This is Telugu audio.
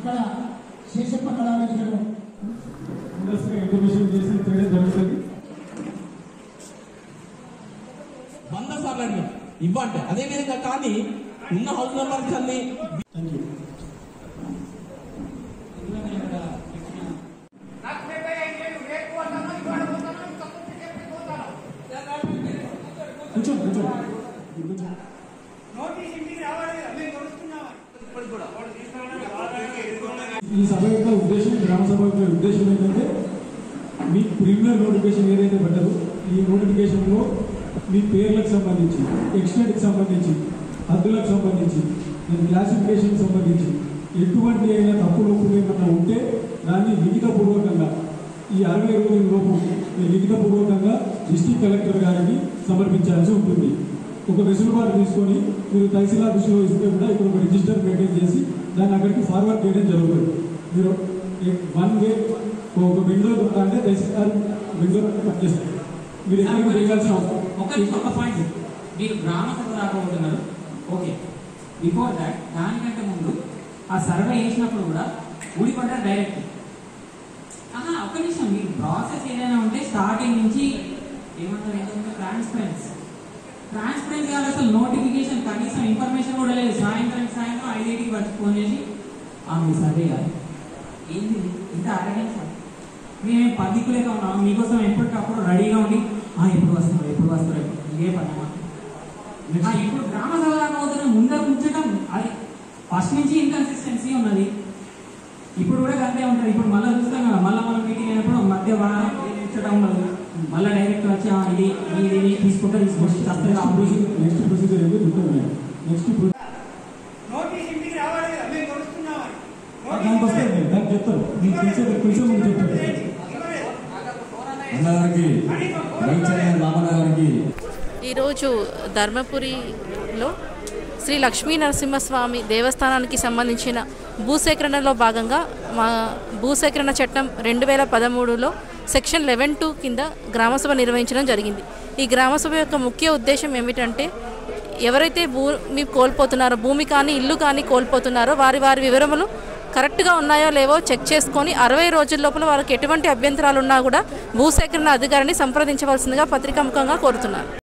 అక్కడ శేషప్ప కళావేదికలో ముందస్తుగా ఇంటిమేషన్ చేసి చేయడం జరుగుతుంది వంద సార్లు అడిగాం ఇవ్వండి అదే విధంగా కానీ ఉన్న హౌస్ మెంబర్స్ అన్ని థ్యాంక్ యూ కూర్చోండి కూర్చోండి కూర్చోండి ఈ సభ యొక్క ఉద్దేశం గ్రామ సభ యొక్క ఉద్దేశం ఏంటంటే మీ ప్రిలిమినరీ నోటిఫికేషన్ ఏదైతే పడ్డారో ఈ నోటిఫికేషన్లో మీ పేర్లకు సంబంధించి ఎక్స్టెంట్కి సంబంధించి హద్దులకు సంబంధించి క్లాసిఫికేషన్ సంబంధించి ఎటువంటి అయినా తప్పులు ఒప్పులు ఏమన్నా ఉంటే దాన్ని లిఖితపూర్వకంగా ఈ అరవై రోజుల లోపు మీరు లిఖితపూర్వకంగా డిస్టిక్ కలెక్టర్ గారికి సమర్పించాల్సి ఉంటుంది ఒక వెసులుబాటు తీసుకొని మీరు తహసీల్ ఆఫీసులో ఇస్తే కూడా ఇక్కడ ఒక రిజిస్టర్ మెయింటైన్ చేసి దాన్ని అక్కడికి ఫార్వర్డ్ చేయడం జరుగుతుంది మీరు వన్ డే ఒక విండో అంటే తహసీల్దార్ విండో కట్ చేస్తారు మీరు ఎక్కడికి వెళ్ళాల్సిన అవసరం ఒక ఒక పాయింట్ మీరు గ్రామ సభ రాకపోతున్నారు ఓకే బిఫోర్ దాట్ దానికంటే ముందు ఆ సర్వే చేసినప్పుడు కూడా ఊడిపడ్డారు డైరెక్ట్ ఆహా ఒక నిమిషం మీరు ప్రాసెస్ ఏదైనా ఉంటే స్టార్టింగ్ నుంచి ఏమంటారు ఏంటంటే ట్రాన్స్పరెన్స్ ట్రాన్స్పరెన్స్ కాదు అసలు నోటిఫికేషన్ కనీసం ఇన్ఫర్మేషన్ కూడా లేదు సాయంత్రం సాయంత్రం ఐదింటికి వచ్చి ఫోన్ చేసి ఆ మీ సర్వే కాదు ఏంది ఇది? ఇంత అరగంట మేము పద్దికులేక ఉన్నాం మీకోసం ఎప్పటికప్పుడు రెడీగా ఉండి ఆ ఎప్పుడు వస్తున్నారు ఎప్పుడు వస్తారు ఎప్పుడు ఇదే పని మాకు. ఆ, ఇప్పుడు గ్రామ సభ రాకపోతున్న ముందర ఉంచడం అది ఫస్ట్ నుంచి ఇన్కన్సిస్టెన్సీ ఉన్నది ఇప్పుడు కూడా అంతే ఉంటుంది ఇప్పుడు మళ్ళీ చూస్తాం కదా మళ్ళీ మనం మీటింగ్ అయినప్పుడు మధ్య వారం ఉంచడం ఉండదు మళ్ళీ డైరెక్ట్ వచ్చి ఆ, ఇది ఇది ఇది తీసుకుంటే తీసుకొచ్చి చేస్తారు కాబట్టి నెక్స్ట్ ప్రొసీజర్ ఏంటి గుర్తుంది నెక్స్ట్ నోటీస్ ఇంటికి రావాలి కదా మేము కొలుస్తున్నామని దానికి వస్తుంది దానికి చెప్తారు మీకు తెలిసే కొంచెం ముందు చెప్తారు అన్నగారికి రైచర్య రామన్న గారికి ఈరోజు ధర్మపురిలో శ్రీ లక్ష్మీ నరసింహస్వామి దేవస్థానానికి సంబంధించిన భూసేకరణలో భాగంగా మా భూసేకరణ చట్టం రెండు వేల పదమూడులో సెక్షన్ లెవెన్ టూ కింద గ్రామసభ నిర్వహించడం జరిగింది ఈ గ్రామసభ యొక్క ముఖ్య ఉద్దేశం ఏమిటంటే ఎవరైతే భూమి కోల్పోతున్నారో భూమి కానీ ఇల్లు కానీ కోల్పోతున్నారో వారి వారి వివరములు కరెక్ట్గా ఉన్నాయో లేవో చెక్ చేసుకొని అరవై రోజుల లోపల వారికి ఎటువంటి అభ్యంతరాలు ఉన్నా కూడా భూసేకరణ అధికారిని సంప్రదించవలసిందిగా పత్రికాముఖంగా కోరుతున్నారు